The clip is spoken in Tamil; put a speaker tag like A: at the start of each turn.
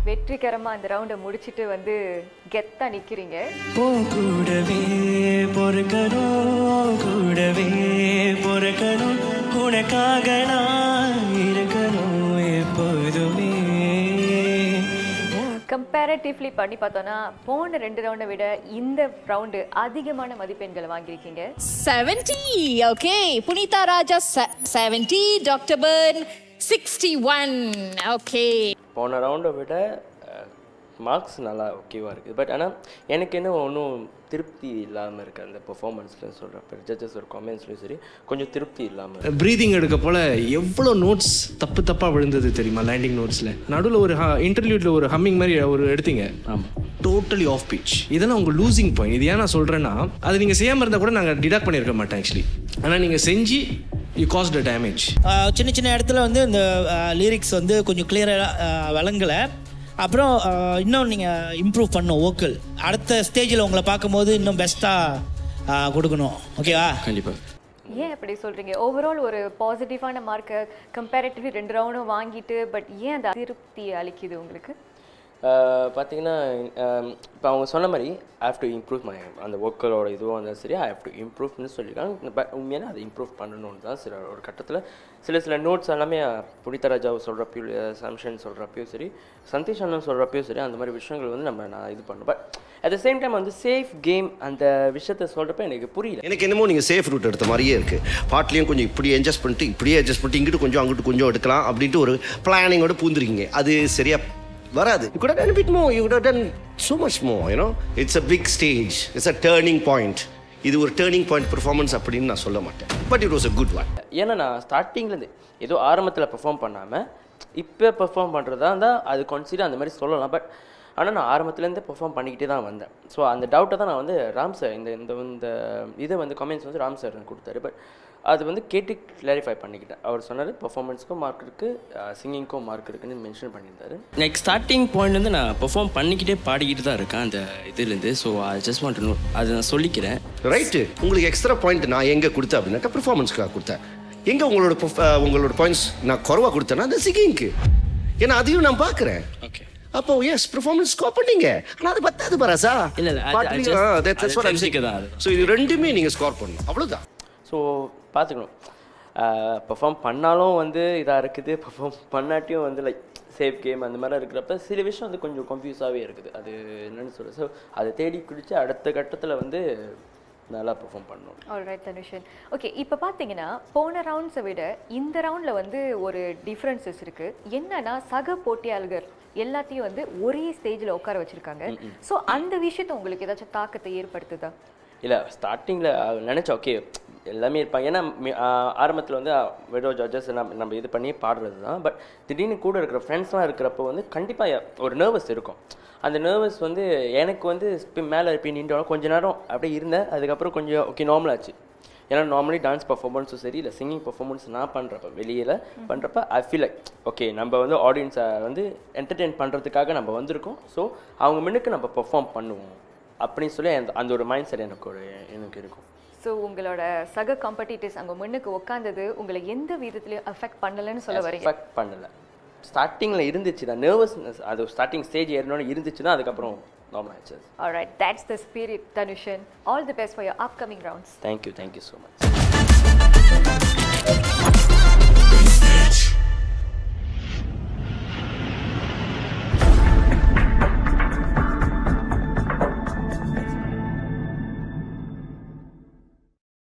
A: வெற்றிகரமா அந்த ரவுண்டை முடிச்சிட்டு வந்து கெத்தா நிக்கிறீங்க
B: உன் கூடவே பொறுக்கணும் கூடவே பொறுக்கணும் உனக்காக நான் இருக்கணும் எப்போதுமே
A: கம்பேரட்டிவ்லி பண்ணி பார்த்தோம்னா போன ரெண்டு ரவுண்டை விட இந்த ரவுண்டு அதிகமான மதிப்பெண்களை வாங்கியிருக்கீங்க
C: 70. Okay. Punita Raja, se- 70. Dr. Burn, 61. Okay.
D: போன ரவுண்டை விட மார்க்ஸ் நல்லா ஓகேவாக இருக்குது பட் ஆனால் எனக்கு என்ன ஒன்றும் திருப்தி இல்லாமல் இருக்குது அந்த பெர்ஃபார்மன்ஸில் சொல்கிறப்ப ஜட்ஜஸோட காமெண்ட்ஸ்லையும் சரி கொஞ்சம் திருப்தி இல்லாமல்
E: ப்ரீதிங் எடுக்க போல எவ்வளோ நோட்ஸ் தப்பு தப்பாக விழுந்தது தெரியுமா லேண்டிங் நோட்ஸில் நடுவில் ஒரு இன்டர்வியூவில் ஒரு ஹம்மிங் மாதிரி ஒரு எடுத்தீங்க
D: ஆமாம்
E: டோட்டலி ஆஃப் பிச் இதெல்லாம் உங்கள் லூசிங் பாயிண்ட் இது ஏன் நான் சொல்கிறேன்னா அது நீங்கள் செய்யாமல் இருந்தால் கூட நாங்கள் டிடாக்ட் பண்ணியிருக்க மாட்டோம் ஆக்சுவலி ஆனால் நீங்கள் செஞ்சு யூ காஸ்ட் அ டேமேஜ்
F: ஆஹ் சின்ன சின்ன இடத்துல வந்து இந்த லிரிக்ஸ் வந்து கொஞ்சம் கிளியராக விளங்கலை அப்புறம் ஆஹ் இன்னும் நீங்கள் இம்ப்ரூவ் பண்ணும் வோக்கல் அடுத்த ஸ்டேஜில் உங்களை பார்க்கும்போது இன்னும் பெஸ்ட்டாக கொடுக்கணும் ஓகேவா
D: கண்டிப்பாக
A: ஏன் அப்படி சொல்றீங்க ஓவரால் ஒரு பாசிட்டிவான மார்க்கை கம்பேரிட்டிவ்லி ரெண்டு ரவுண்டும் வாங்கிட்டு பட் ஏன் அந்த திருப்தி அளிக்குது உங்களுக்கு
D: பார்த்தீங்கன்னா இப்போ அவங்க சொன்ன மாதிரி I have to improve my அந்த ஒர்க்கரோட இதுவும் இருந்தாலும் சரி ஐ ஹவ் டு இம்ப்ரூவ்னு சொல்லியிருக்காங்க பட் உண்மையான அதை இம்ப்ரூவ் பண்ணணும்னு தான் சில ஒரு கட்டத்தில் சில சில நோட்ஸ் எல்லாமே புனிதராஜாவை சொல்கிறப்பையும் சம்ஷன் சொல்கிறப்பையும் சரி சந்தீஷ் அண்ணன் சொல்கிறப்பையும் சரி அந்த மாதிரி விஷயங்கள் வந்து நம்ம நான் இது பண்ணேன் but at the same time வந்து சேஃப் கேம் அந்த விஷயத்த சொல்கிறப்ப எனக்கு புரியல
G: எனக்கு என்னமோ நீங்கள் சேஃப் ரூட் எடுத்த மாதிரியே இருக்குது பாட்லேயும் கொஞ்சம் இப்படி அட்ஜஸ்ட் பண்ணிட்டு இப்படியே அட்ஜஸ்ட் பண்ணிட்டு இங்கிட்டு கொஞ்சம் அங்கிட்டு கொஞ்சம் எடுக்கலாம் அப்படின்ட்டு ஒரு பிளானிங்கோட பூந்துருக்கீங்க அது சரியா வராது you could done bit more you could done so much more you know it's a big stage it's a turning point இது ஒரு டேர்னிங் பாயிண்ட் பெர்ஃபார்மன்ஸ் அப்படின்னு நான் சொல்ல மாட்டேன் but it was a good one
D: ஏன்னா நான் ஸ்டார்டிங்லேருந்து ஏதோ ஆரம்பத்தில் பெர்ஃபார்ம் பண்ணாமல் இப்போ பெர்ஃபார்ம் பண்ணுறதா இருந்தால் அது கன்சிடர் அந்த மாதிரி சொல்லலாம் பட் ஆனால் நான் ஆரம்பத்துலேருந்தே பெர்ஃபார்ம் பண்ணிக்கிட்டே தான் வந்தேன் ஸோ அந்த டவுட்டை தான் நான் வந்து ராம் சார் இந்த இந்த இந்த இதை வந்து கமெண்ட்ஸ் வந்து ராம் சார் எனக்கு கொடுத்தாரு பட் அது வந்து கேட்டு கிளாரிஃபை பண்ணிக்கிட்டேன் அவர் சொன்னார் பெர்ஃபார்மன்ஸ்க்கும் மார்க் இருக்குது சிங்கிங்க்கும் மார்க் இருக்குன்னு மென்ஷன் பண்ணியிருந்தாரு நெக்ஸ்ட் ஸ்டார்டிங் பாயிண்ட்லேருந்து நான் பெர்ஃபார்ம் பண்ணிக்கிட்டே பாடிக்கிட்டு தான் இருக்கேன் அந்த இதுலேருந்து so I just want know அதை நான் சொல்லிக்கிறேன்
G: ரைட்டு உங்களுக்கு எக்ஸ்ட்ரா பாயிண்ட் நான் எங்கே கொடுத்தேன் அப்படின்னாக்கா பெர்ஃபார்மன்ஸ்க்காக கொடுத்தேன் எங்கே உங்களோட perf- அஹ், உங்களோட பாயிண்ட்ஸ் நான் குறவாக கொடுத்தேன்னா அந்த சிங்கிங்க்கு ஏன்னா அதையும் நான் பார்க்குறேன்
D: ஓகே
G: அப்போ எஸ் பெர்ஃபார்மன்ஸ் ஸ்கோர் பண்ணீங்க ஆனால் அது பத்தாது பராசா
D: இல்ல, இல்ல, அது- அது just- அது தெரிஞ்சுக்க தான் அது.
G: ஸோ இது ரெண்டுமே நீங்கள் ஸ்கோர் பண்ணணும் அவ்வளோதான்
D: ஸோ பார்த்துக்கணும் பெர்ஃபார்ம் பண்ணாலும் வந்து இதாக இருக்குது பெர்ஃபார்ம் பண்ணாட்டியும் வந்து லைக் சேஃப் கேம் அந்த மாதிரிலாம் இருக்கிறப்ப சில விஷயம் வந்து கொஞ்சம் கன்ஃபியூஸாகவே இருக்குது அது என்னன்னு சொல்ல ஸோ அதை தேடி பிடிச்சி அடுத்த கட்டத்தில் வந்து நல்லா பெர்ஃபார்ம் பண்ணணும்
A: ஆல்ரைட் தனுஷன் ஓகே இப்போ பார்த்தீங்கன்னா போன ரவுண்ட்ஸை விட இந்த ரவுண்டில் வந்து ஒரு டிஃப்ரென்சஸ் இருக்கு என்னன்னா சக போட்டியாளர்கள் எல்லாத்தையும் வந்து ஒரே ஸ்டேஜில் உட்கார வச்சிருக்காங்க ஸோ அந்த விஷயத்தை உங்களுக்கு ஏதாச்சும் தாக்கத்தை ஏற்படுத்துதா
D: இல்லை ஸ்டார்டிங்கில் நினச்சேன் ஓகே எல்லாமே இருப்பாங்க ஏன்னா ஆரம்பத்தில் வந்து வெறும் ஜட்ஜஸ் நம்ம நம்ம இது பண்ணி பாடுறது தான் பட் திடீர்னு கூட இருக்கிற ஃப்ரெண்ட்ஸ்லாம் இருக்கிறப்போ வந்து கண்டிப்பாக ஒரு நர்வஸ் இருக்கும் அந்த நர்வஸ் வந்து எனக்கு வந்து இப்போ மேலே இப்போ நின்றோம் கொஞ்ச நேரம் அப்படியே இருந்தேன் அதுக்கப்புறம் கொஞ்சம் ஓகே நார்மல் ஆச்சு ஏன்னா நார்மலி டான்ஸ் பர்ஃபார்மன்ஸும் சரி இல்லை சிங்கிங் பர்ஃபார்மன்ஸ் நான் பண்ணுறப்ப வெளியில் பண்ணுறப்ப ஐ ஃபீல் லைக் ஓகே நம்ம வந்து ஆடியன்ஸை வந்து என்டர்டெயின் பண்ணுறதுக்காக நம்ம வந்திருக்கோம் ஸோ அவங்க முன்னுக்கு நம்ம பெர்ஃபார்ம் பண்ணுவோம் அப்படின்னு சொல்லி அந்த அந்த ஒரு மைண்ட் செட் எனக்கு ஒரு எனக்கு இருக்கும்
A: ஸோ உங்களோட சக காம்படிட்டர்ஸ் அங்கே முன்னுக்கு உட்காந்தது உங்களை எந்த விதத்துலையும் அஃபெக்ட் பண்ணலைன்னு சொல்ல வரீங்க
D: எஃபெக்ட் பண்ணல ஸ்டார்டிங்கில் இருந்துச்சு தான் நர்வஸ்னஸ் அது ஸ்டார்டிங் ஸ்டேஜ் ஏறினோன்னு இருந்துச்சு தான் அதுக்கப்புறம் நார்மல் ஆச்சு
A: Alright, that's the spirit, Tanushan. All the best for your upcoming rounds.
D: Thank you thank you so much